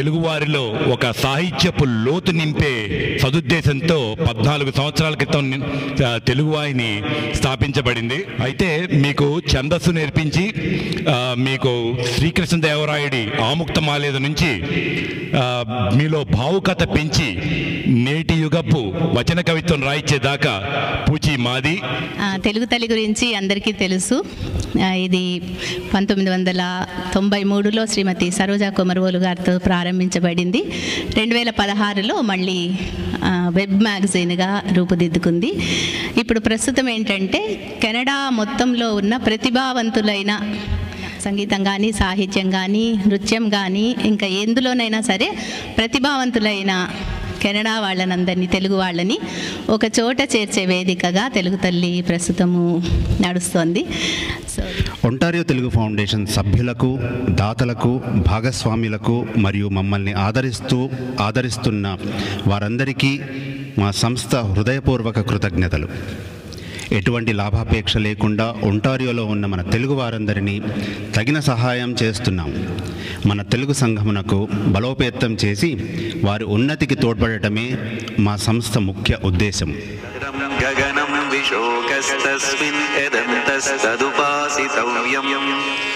తెలుగువారిలో ఒక సాహిత్యపు లోతు నింపే సదుద్దేశంతో పద్నాలుగు సంవత్సరాల క్రితం ని- ఆ, తెలుగువాహిని స్థాపించబడింది అయితే మీకు ఛందస్సు నేర్పించి ఆ, మీకు శ్రీకృష్ణదేవరాయుడి ఆముక్త మాలేద నుంచి ఆ, మీలో భావుకత పెంచి నేటి యుగపు వచన కవిత్వం రాయించేదాకా పూచి మాది ఆ, తెలుగు తల్లి గురించి అందరికీ తెలుసు ఆ, ఇది పంతొమ్మిది వందల తొంభై మూడులో శ్రీమతి సరోజా కొమరవోలు గారితో ప్రారంభించబడింది రెండు వేల పదహారులో మళ్ళీ ఆ, వెబ్ మ్యాగజైన్గా రూపుదిద్దుకుంది ఇప్పుడు ప్రస్తుతం ఏంటంటే కెనడా మొత్తంలో ఉన్న ప్రతిభావంతులైన సంగీతం కానీ సాహిత్యం కానీ నృత్యం కానీ ఇంకా ఎందులోనైనా సరే ప్రతిభావంతులైన కెనడా వాళ్ళనందరినీ తెలుగు వాళ్ళని ఒక చోట చేర్చే వేదికగా తెలుగు తల్లి ప్రస్తుతము నడుస్తోంది సో ఒంటారియో తెలుగు ఫౌండేషన్ సభ్యులకు దాతలకు భాగస్వాములకు మరియు మమ్మల్ని ఆదరిస్తూ ఆదరిస్తున్న వారందరికీ మా సంస్థ హృదయపూర్వక కృతజ్ఞతలు ఎటువంటి లాభాపేక్ష లేకుండా ఒంటారియోలో ఉన్న మన తెలుగు వారందరినీ తగిన సహాయం చేస్తున్నాం మన తెలుగు సంఘమునకు బలోపేతం చేసి వారి ఉన్నతికి తోడ్పడటమే మా సంస్థ ముఖ్య ఉద్దేశం गगनं विशोकस्तस्मिन् यदन्तस्तदुपासितव्यम्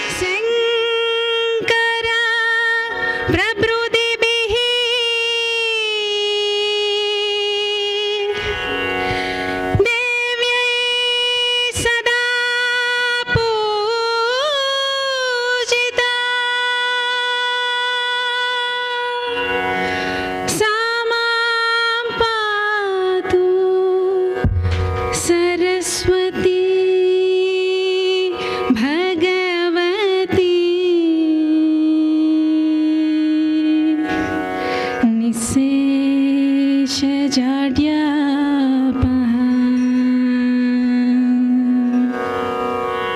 శంకర ప్రబృతిభిః దేవ్యై సదా పూజితా సా మాం పాతు సరస్వతి భగవతి నిశేషజాడ్యాపహ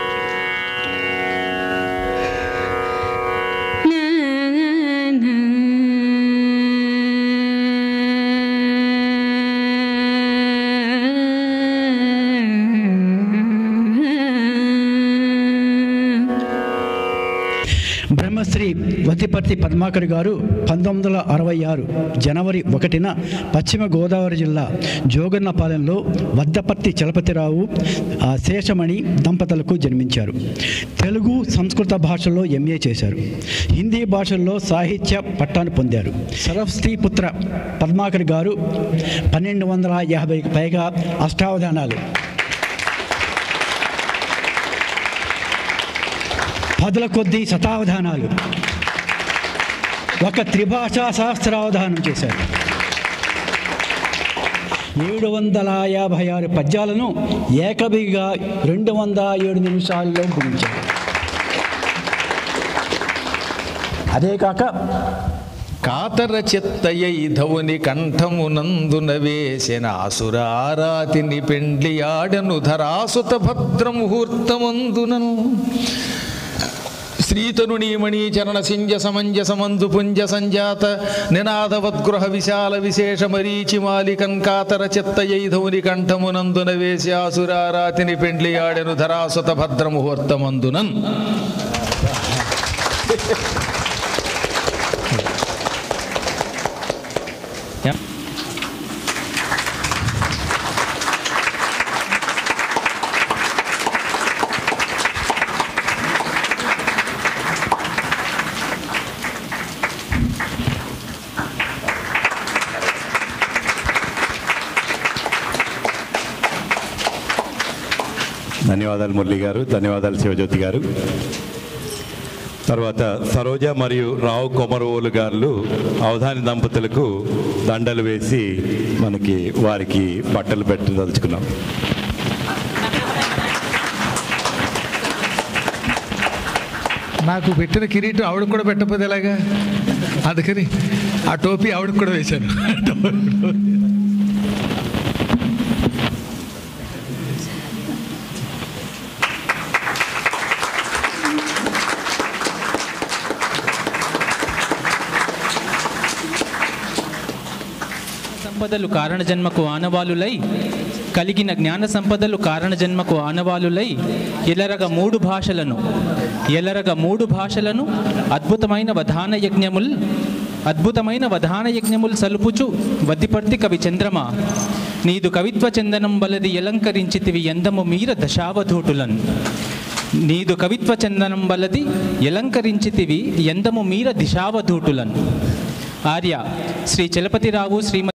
బ్రహ్మశ్రీ వతిపర్తి పద్మాకర్ గారు పంతొమ్మిది వందల అరవై ఆరు జనవరి ఒకటిన పశ్చిమ గోదావరి జిల్లా జోగన్నపాలెంలో వద్దపర్తి చలపతిరావు ఆ, శేషమణి దంపతులకు జన్మించారు తెలుగు సంస్కృత భాషల్లో ఎంఏ చేశారు హిందీ భాషల్లో సాహిత్య పట్టాను పొందారు సరస్వతి పుత్ర పద్మాకర్ గారు పన్నెండు వందల యాభైకి పైగా అష్టావధానాలు పదుల కొద్దీ శతావధానాలు ఒక త్రిభాషా సహస్రావధానం చేశారు ఏడు వందల యాభై ఆరు పద్యాలను ఏకబిగా రెండు వందల ఏడు నిమిషాల్లో గురించారు అదే కాక కాతర చిత్తయ్య ధవుని కంఠమునందున వేసిన అసురారాతిని పెండ్లి ఆడను ధరాసుత భద్ర ముహూర్తమందునను శ్రీతరుణీమణి చరణ సింజ సమంజసమందు పుంజ సంజాత నినాదవద్గృహ విశాల విశేష మరీచి మాలికన్ కాతర చిత్తయైధవుని కంఠమునందున వేసి ఆసురారాతిని పెండ్లి ఆడెను ధరాసుత భద్ర ముహూర్తమందునన్ ధన్యవాదాలు మురళి గారు ధన్యవాదాలు శివజ్యోతి గారు తర్వాత సరోజ మరియు రావు కొమరవోలు గారు అవధాని దంపతులకు దండలు వేసి మనకి వారికి బట్టలు పెట్టదలుచుకున్నాం నాకు పెట్టిన కిరీటం ఆవిడకు కూడా పెట్టకపోతే ఎలాగా అందుకని ఆ టోపీ ఆవిడకు కూడా వేశాను సంపదలు కారణ జన్మకు ఆనవాలులై కలిగిన జ్ఞాన సంపదలు కారణ జన్మకు ఆనవాలులై ఎలరగ మూడు భాషలను ఎలరగ మూడు భాషలను అద్భుతమైన వధాన యజ్ఞముల్ అద్భుతమైన వధాన యజ్ఞములు సలుపుచు వద్దిపర్తి కవి చంద్రమ నీదు కవిత్వ చందనం వలది ఎలంకరించితివి ఎందము మీర దశావధూటులన్ నీదు కవిత్వ చందనం వలది ఎలంకరించితివి ఎందము మీర దిశావధూటులన్ ఆర్య శ్రీ చలపతిరావు శ్రీమతి